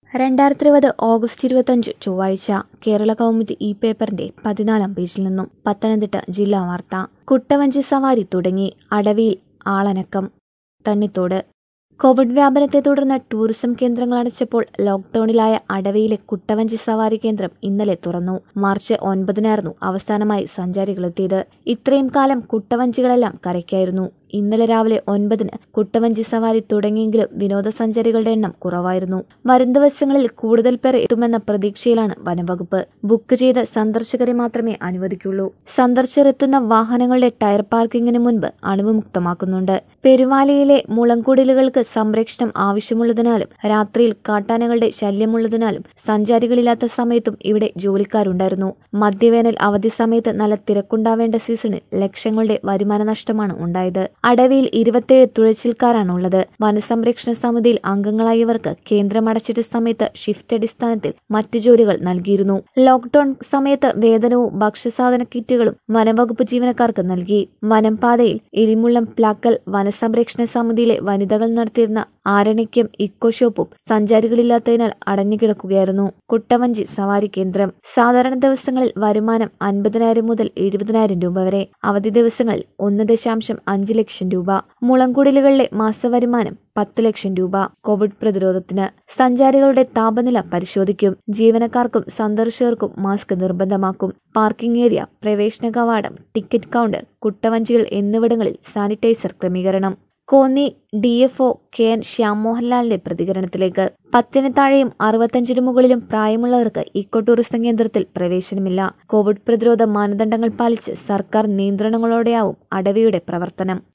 രണ്ടായിരത്തി ഇരുപത് ഓഗസ്റ്റ് ഇരുപത്തഞ്ച് ചൊവ്വാഴ്ച കേരള കൗമുദി ഇ പേപ്പറിന്റെ പതിനാലാം പേജിൽ നിന്നും പത്തനംതിട്ട ജില്ലാ വാർത്ത കുട്ടവഞ്ചി സവാരി തുടങ്ങി അടവിയിൽ ആളനക്കം തണ്ണിത്തോട് കോവിഡ് വ്യാപനത്തെ തുടർന്ന് ടൂറിസം കേന്ദ്രങ്ങൾ അടച്ചപ്പോൾ ലോക്ഡൌണിലായ അടവിയിലെ കുട്ടവഞ്ചി സവാരി കേന്ദ്രം ഇന്നലെ തുറന്നു മാർച്ച് ഒൻപതിനായിരുന്നു അവസാനമായി സഞ്ചാരികളെത്തിയത് ഇത്രയും കാലം കുട്ടവഞ്ചികളെല്ലാം കരയ്ക്കായിരുന്നു ഇന്നലെ രാവിലെ ഒൻപതിന് കുട്ടവഞ്ചി സവാരി തുടങ്ങിയെങ്കിലും വിനോദസഞ്ചാരികളുടെ എണ്ണം കുറവായിരുന്നു വരും ദിവസങ്ങളിൽ കൂടുതൽ പേർ എത്തുമെന്ന പ്രതീക്ഷയിലാണ് വനംവകുപ്പ് ബുക്ക് ചെയ്ത സന്ദർശകരെ മാത്രമേ അനുവദിക്കുള്ളൂ സന്ദർശകർ എത്തുന്ന വാഹനങ്ങളുടെ ടയർ പാർക്കിങ്ങിന് മുൻപ് അണുവിമുക്തമാക്കുന്നുണ്ട് പെരുവാലയിലെ മുളങ്കുടിലുകൾക്ക് സംരക്ഷണം ആവശ്യമുള്ളതിനാലും രാത്രിയിൽ കാട്ടാനകളുടെ ശല്യമുള്ളതിനാലും സഞ്ചാരികളില്ലാത്ത സമയത്തും ഇവിടെ ജോലിക്കാരുണ്ടായിരുന്നു മധ്യവേനൽ അവധി സമയത്ത് നല്ല തിരക്കുണ്ടാവേണ്ട സീസണിൽ ലക്ഷങ്ങളുടെ വരുമാന നഷ്ടമാണ് ഉണ്ടായത് അടവിയിൽ ഇരുപത്തിയേഴ് തുഴച്ചിൽക്കാരാണുള്ളത് വനസംരക്ഷണ സമിതിയിൽ അംഗങ്ങളായവർക്ക് കേന്ദ്രം അടച്ചിട്ട സമയത്ത് ഷിഫ്റ്റ് അടിസ്ഥാനത്തിൽ മറ്റു ജോലികൾ നൽകിയിരുന്നു ലോക്ഡൌൺ സമയത്ത് വേതനവും ഭക്ഷ്യസാധന കിറ്റുകളും വനംവകുപ്പ് ജീവനക്കാർക്ക് നൽകി വനംപാതയിൽ എലിമുള്ളം പ്ലാക്കൽ വനസംരക്ഷണ സമിതിയിലെ വനിതകൾ നടത്തിയിരുന്ന ആരണിക്യം ഇക്കോ ഷോപ്പും സഞ്ചാരികളില്ലാത്തതിനാൽ അടഞ്ഞുകിടക്കുകയായിരുന്നു കുട്ടവഞ്ചി സവാരി കേന്ദ്രം സാധാരണ ദിവസങ്ങളിൽ വരുമാനം അൻപതിനായിരം മുതൽ എഴുപതിനായിരം രൂപ വരെ അവധി ദിവസങ്ങളിൽ ഒന്ന് ദശാംശം അഞ്ച് ലക്ഷം രൂപ മുളങ്കുടിലുകളിലെ മാസവരുമാനം പത്ത് ലക്ഷം രൂപ കോവിഡ് പ്രതിരോധത്തിന് സഞ്ചാരികളുടെ താപനില പരിശോധിക്കും ജീവനക്കാർക്കും സന്ദർശകർക്കും മാസ്ക് നിർബന്ധമാക്കും പാർക്കിംഗ് ഏരിയ പ്രവേശന കവാടം ടിക്കറ്റ് കൗണ്ടർ കുട്ടവഞ്ചികൾ എന്നിവിടങ്ങളിൽ സാനിറ്റൈസർ ക്രമീകരണം Konni D F O K N ശ്യാംമോഹൻലാലിന്റെ പ്രതികരണത്തിലേക്ക് പത്തിന് താഴെയും അറുപത്തഞ്ചിന് മുകളിലും പ്രായമുള്ളവർക്ക് ഇക്കോ ടൂറിസം കേന്ദ്രത്തിൽ പ്രവേശനമില്ല കോവിഡ് പ്രതിരോധ മാനദണ്ഡങ്ങൾ പാലിച്ച് സർക്കാർ നിയന്ത്രണങ്ങളോടെയാവും അടവിയുടെ പ്രവർത്തനം